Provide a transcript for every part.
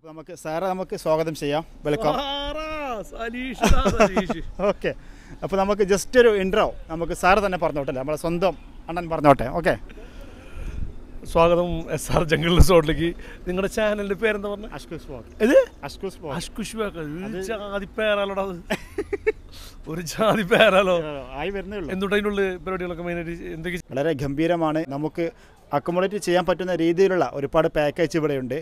നമുക്ക് സാറെ നമുക്ക് സ്വാഗതം ചെയ്യാം വെൽക്കം ആറാ, സലീഷ് ദാ സലീഷ്. ഓക്കെ അപ്പോൾ നമുക്ക് ജസ്റ്റ് ഒരു ഇൻട്രോ നമുക്ക് സാറ് തന്നെ പറഞ്ഞോട്ടെ നമ്മളെ സ്വന്തം അണ്ണൻ പറഞ്ഞോട്ടെ ഓക്കെ സ്വാഗതം എസ് ആർ ജംഗിൾ റിസോർട്ടിലേക്ക് നിങ്ങളുടെ ചാനലിന്റെ പേരെന്താ പറഞ്ഞ അഷ്കുസ് വ്ളോഗ് ഇത് അഷ്കുസ് വ്ളോഗ് അഷ്കുഷ് ജാതി പേരാലോടാ അത് ഒരു ജാതി പേരാലോ ആയി വരുന്നേ ഉള്ളൂ എന്തുകൊണ്ട് അതിൻ്റെ ഉള്ളിൽ പരിപാടികളൊക്കെ മെയിനായിട്ട് എന്തൊക്കെ വളരെ ഗംഭീരമാണ് നമുക്ക് അക്കോമഡേറ്റ് ചെയ്യാൻ പറ്റുന്ന രീതിയിലുള്ള ഒരുപാട് പാക്കേജ് ഇവിടെയുണ്ട്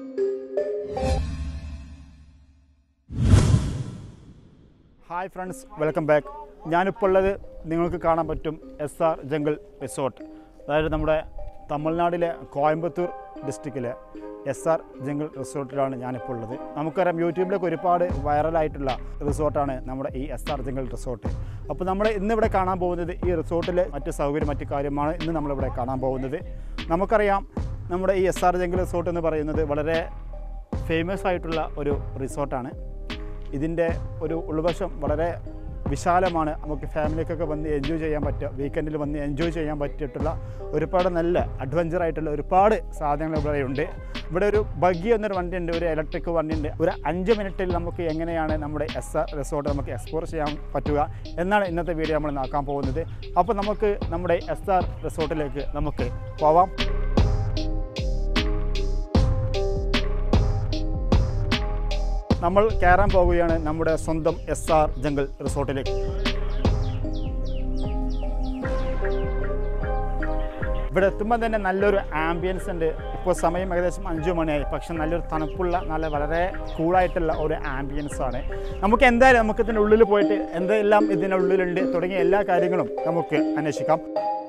ഹായ് ഫ്രണ്ട്സ് വെൽക്കം ബാക്ക് ഞാനിപ്പോൾ ഉള്ളത് നിങ്ങൾക്ക് കാണാൻ പറ്റും എസ് ആർ ജംഗിൾ റിസോർട്ട് അതായത് നമ്മുടെ തമിഴ്നാട്ടിലെ കോയമ്പത്തൂർ ഡിസ്ട്രിക്റ്റിലെ എസ് ആർ ജംഗിൾ റിസോർട്ടിലാണ് ഞാനിപ്പോൾ ഉള്ളത് നമുക്കറിയാം യൂട്യൂബിലൊക്കെ ഒരുപാട് വൈറലായിട്ടുള്ള റിസോർട്ടാണ് നമ്മുടെ ഈ എസ് ആർ ജംഗിൾ റിസോർട്ട് അപ്പോൾ നമ്മൾ ഇന്നിവിടെ കാണാൻ പോകുന്നത് ഈ റിസോർട്ടിലെ മറ്റ് സൗകര്യം മറ്റു കാര്യമാണ് ഇന്ന് നമ്മളിവിടെ കാണാൻ പോകുന്നത് നമുക്കറിയാം നമ്മുടെ ഈ എസ് ആർ ജംഗിൾ റിസോർട്ട് എന്ന് പറയുന്നത് വളരെ ഫേമസ് ആയിട്ടുള്ള ഒരു റിസോർട്ടാണ് ഇതിൻ്റെ ഒരു ഉൾവശം വളരെ വിശാലമാണ് നമുക്ക് ഫാമിലിക്കൊക്കെ വന്ന് എൻജോയ് ചെയ്യാൻ പറ്റുക വീക്കെൻഡിൽ വന്ന് എൻജോയ് ചെയ്യാൻ പറ്റിയിട്ടുള്ള ഒരുപാട് നല്ല അഡ്വഞ്ചർ ആയിട്ടുള്ള ഒരുപാട് സാധനങ്ങൾ ഇവിടെ ഉണ്ട് ഇവിടെ ഒരു ബഗ്ഗി എന്നൊരു വണ്ടിയുണ്ട് ഒരു ഇലക്ട്രിക് വണ്ടിയുണ്ട് ഒരു അഞ്ച് മിനിറ്റിൽ നമുക്ക് എങ്ങനെയാണ് നമ്മുടെ എസ് ആർ റിസോർട്ട് നമുക്ക് എക്സ്പ്ലോർ ചെയ്യാൻ പറ്റുക എന്നാണ് ഇന്നത്തെ വീഡിയോ നമ്മൾ നോക്കാൻ പോകുന്നത് അപ്പോൾ നമുക്ക് നമ്മുടെ എസ് ആർ റിസോർട്ടിലേക്ക് നമുക്ക് പോവാം നമ്മൾ കയറാൻ പോവുകയാണ് നമ്മുടെ സ്വന്തം എസ് ആർ ജംഗിൾ റിസോർട്ടിലേക്ക് ഇവിടെ എത്തുമ്പോൾ തന്നെ നല്ലൊരു ആംബിയൻസ് ഉണ്ട് ഇപ്പോൾ സമയം ഏകദേശം അഞ്ച് മണിയായി പക്ഷെ നല്ലൊരു തണുപ്പുള്ള നല്ല വളരെ കൂളായിട്ടുള്ള ഒരു ആംബിയൻസ് ആണ് നമുക്ക് എന്തായാലും നമുക്ക് ഇതിൻ്റെ ഉള്ളിൽ പോയിട്ട് എന്തെല്ലാം ഇതിനുള്ളിലുണ്ട് തുടങ്ങിയ എല്ലാ കാര്യങ്ങളും നമുക്ക് അന്വേഷിക്കാം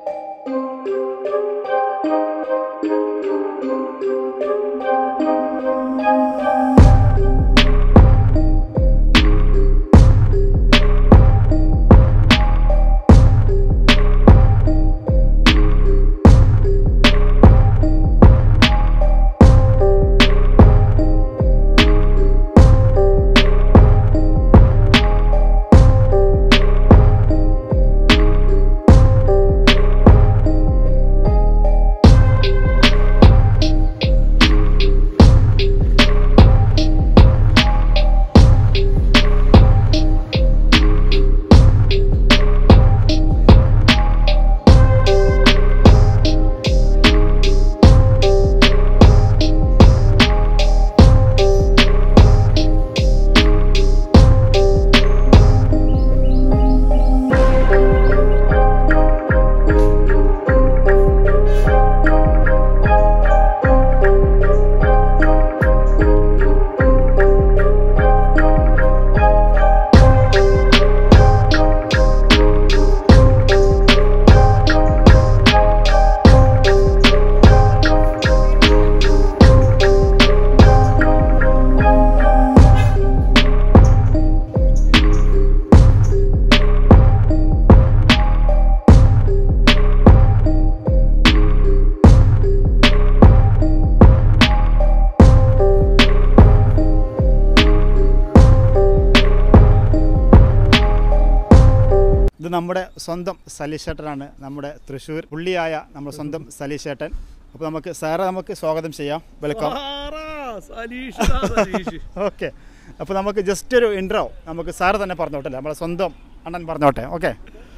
ഇത് നമ്മുടെ സ്വന്തം സലീഷേട്ടനാണ് നമ്മുടെ തൃശ്ശൂർ പുള്ളിയായ നമ്മുടെ സ്വന്തം സലീഷേട്ടൻ അപ്പോൾ നമുക്ക് സാറെ നമുക്ക് സ്വാഗതം ചെയ്യാം വെൽക്കം ആറാ, സലീഷ് ദാ സലീഷ്. ഓക്കെ അപ്പോൾ നമുക്ക് ജസ്റ്റ് ഒരു ഇൻട്രോ നമുക്ക് സാറ് തന്നെ പറഞ്ഞോട്ടെ നമ്മളെ സ്വന്തം അണ്ണൻ പറഞ്ഞോട്ടെ ഓക്കെ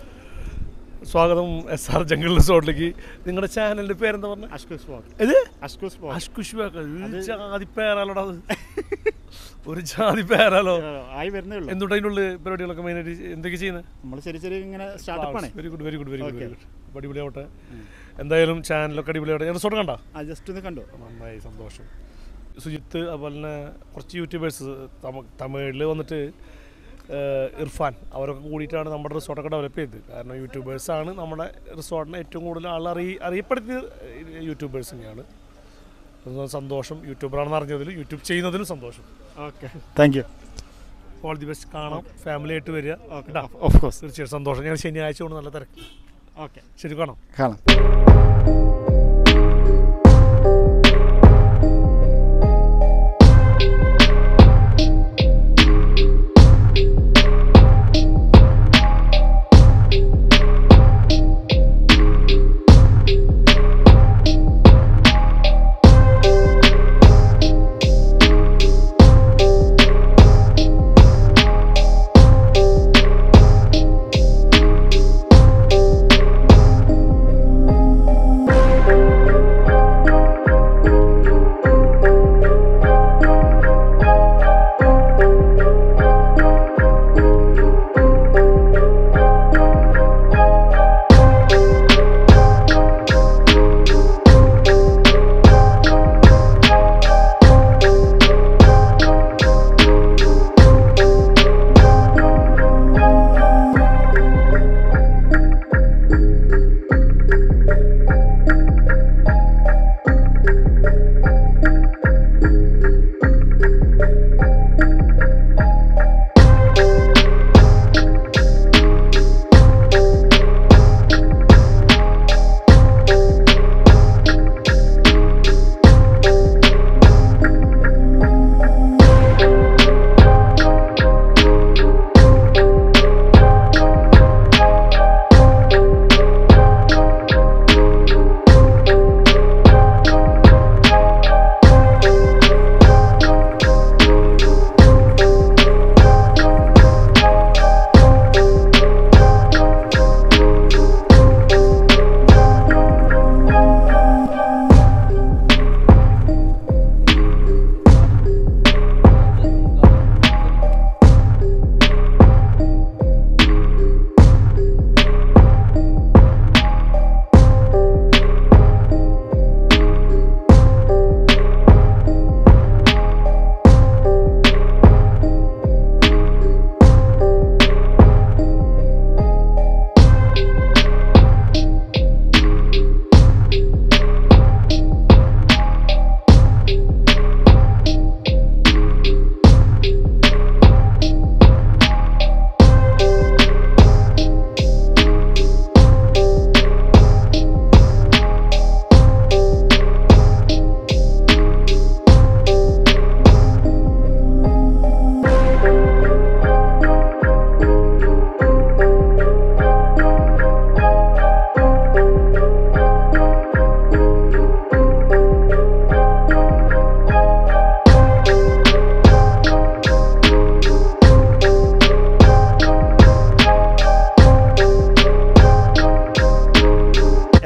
സ്വാഗതം എസ് ആർ ജംഗിൾ റിസോർട്ടിലേക്ക് നിങ്ങളുടെ ചാനലിന്റെ പേരെന്താ പറഞ്ഞ അഷ്കുസ് വ്ളോഗ് ഇത് അഷ്കുസ് വ്ളോഗ് അഷ്കുഷ് ജാതി പേരാലോടാ അത് ഒരു ജാതി പേരാലോ ആയി വരുന്നേ ഉള്ളൂ എന്തുകൊണ്ട് അതിൻ്റെ ഉള്ളിൽ പരിപാടികളൊക്കെ മെയിനായിട്ട് എന്തൊക്കെ ചെയ്യുന്നത് നമ്മൾ ചെറിയ ചെറിയ ഇങ്ങനെ സ്റ്റാർട്ടപ്പാണ് very good very good very good Okay. Very good അപ്പോൾ അടിപൊളിയാവട്ടെ എന്തായാലും ചാനലൊക്കെ അടിപൊളിയാവട്ടെ ഞാൻ റിസോർട്ട് കണ്ട ആ ജസ്റ്റ് ഒന്ന് കണ്ടു നന്നായി സന്തോഷം സുജിത്ത് അതുപോലെ തന്നെ കുറച്ച് യൂട്യൂബേഴ്സ് തമിഴിൽ വന്നിട്ട് ഏഹ്, ഇർഫാൻ അവരൊക്കെ കൂടിയിട്ടാണ് നമ്മുടെ റിസോർട്ടൊക്കെ ഡെവലപ്പ് ചെയ്തത് കാരണം യൂട്യൂബേഴ്സാണ് നമ്മുടെ റിസോർട്ടിനെ ഏറ്റവും കൂടുതൽ ആൾ അറിയ അറിയപ്പെടുത്തിയത് യൂട്യൂബേഴ്സ് തന്നെയാണ് അതുകൊണ്ട് സന്തോഷം യൂട്യൂബറാണെന്ന് അറിഞ്ഞതിൽ യൂട്യൂബ് ചെയ്യുന്നതിലും സന്തോഷം okay thank you all the best കാണാം ഫാമിലി ആയിട്ട് വരിക ഓക്കെ ഓഫ് കോഴ്സ് തീർച്ചയായിട്ടും സന്തോഷം ഞാൻ ശനിയാഴ്ച കൊണ്ട് നല്ല തിരക്ക് ഓക്കെ ശരി കാണാം കാണാം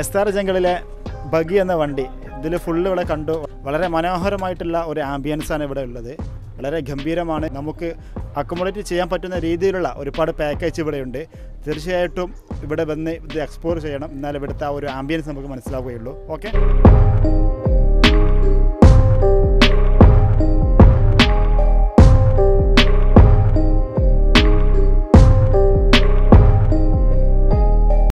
എസ് ആർ ജംഗിളിലെ ബഗി എന്ന വണ്ടി ഇതിൽ ഫുള്ള് ഇവിടെ കണ്ടു വളരെ മനോഹരമായിട്ടുള്ള ഒരു ആംബിയൻസ് ആണ് ഇവിടെ ഉള്ളത് വളരെ ഗംഭീരമാണ് നമുക്ക് അക്കോമഡേറ്റ് ചെയ്യാൻ പറ്റുന്ന രീതിയിലുള്ള ഒരുപാട് പാക്കേജ് ഇവിടെയുണ്ട് തീർച്ചയായിട്ടും ഇവിടെ വന്ന് ഇത് എക്സ്പ്ലോർ ചെയ്യണം എന്നാൽ ഇവിടുത്തെ ആ ഒരു ആംബിയൻസ് നമുക്ക് മനസ്സിലാവുകയുള്ളൂ ഓക്കെ